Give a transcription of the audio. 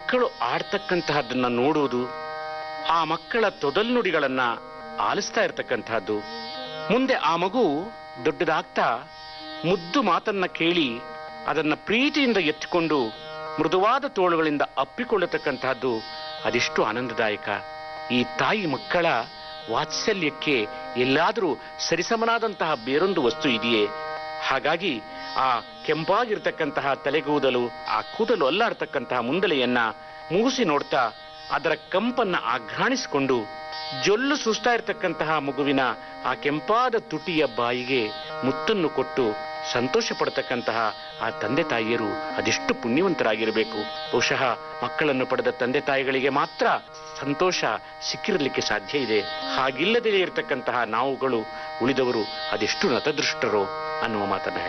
ಮಕ್ಕಳು ಆಡ್ತಕ್ಕಂತಹದ್ದನ್ನ ನೋಡುವುದು ಆ ಮಕ್ಕಳ ತೊದಲ್ನುಡಿಗಳನ್ನ ಆಲಿಸ್ತಾ ಇರತಕ್ಕಂತಹದ್ದು ಮುಂದೆ ಆ ಮಗು ದೊಡ್ಡದಾಗ್ತಾ ಮುದ್ದು ಮಾತನ್ನ ಕೇಳಿ ಅದನ್ನ ಪ್ರೀತಿಯಿಂದ ಎತ್ತಿಕೊಂಡು ಮೃದುವಾದ ತೋಳುಗಳಿಂದ ಅಪ್ಪಿಕೊಳ್ಳತಕ್ಕಂತಹದ್ದು ಅದೆಷ್ಟು ಆನಂದದಾಯಕ ಈ ತಾಯಿ ಮಕ್ಕಳ ವಾತ್ಸಲ್ಯಕ್ಕೆ ಎಲ್ಲಾದರೂ ಸರಿಸಮನಾದಂತಹ ಬೇರೊಂದು ವಸ್ತು ಇದೆಯೇ ಹಾಗಾಗಿ ಆ ಕೆಂಪಾಗಿರ್ತಕ್ಕಂತಹ ತಲೆಗೂದಲು ಆ ಕೂದಲು ಅಲ್ಲಾಡ್ತಕ್ಕಂತಹ ಮುಂದಲೆಯನ್ನ ಮೂಸಿ ನೋಡ್ತಾ ಅದರ ಕಂಪನ್ನ ಆಘ್ರಾಣಿಸಿಕೊಂಡು ಜೊಲ್ಲು ಸುಸ್ತಾ ಇರತಕ್ಕಂತಹ ಮಗುವಿನ ಆ ಕೆಂಪಾದ ತುಟಿಯ ಬಾಯಿಗೆ ಮುತ್ತನ್ನು ಕೊಟ್ಟು ಸಂತೋಷ ಪಡತಕ್ಕಂತಹ ಆ ತಂದೆ ತಾಯಿಯರು ಅದೆಷ್ಟು ಪುಣ್ಯವಂತರಾಗಿರಬೇಕು ಬಹುಶಃ ಮಕ್ಕಳನ್ನು ಪಡೆದ ತಂದೆ ತಾಯಿಗಳಿಗೆ ಮಾತ್ರ ಸಂತೋಷ ಸಿಕ್ಕಿರಲಿಕ್ಕೆ ಸಾಧ್ಯ ಇದೆ ಹಾಗಿಲ್ಲದೇ ಇರತಕ್ಕಂತಹ ನಾವುಗಳು ಉಳಿದವರು ಅದೆಷ್ಟು ನತದೃಷ್ಟರೋ ಅನ್ನುವ ಮಾತನ್ನ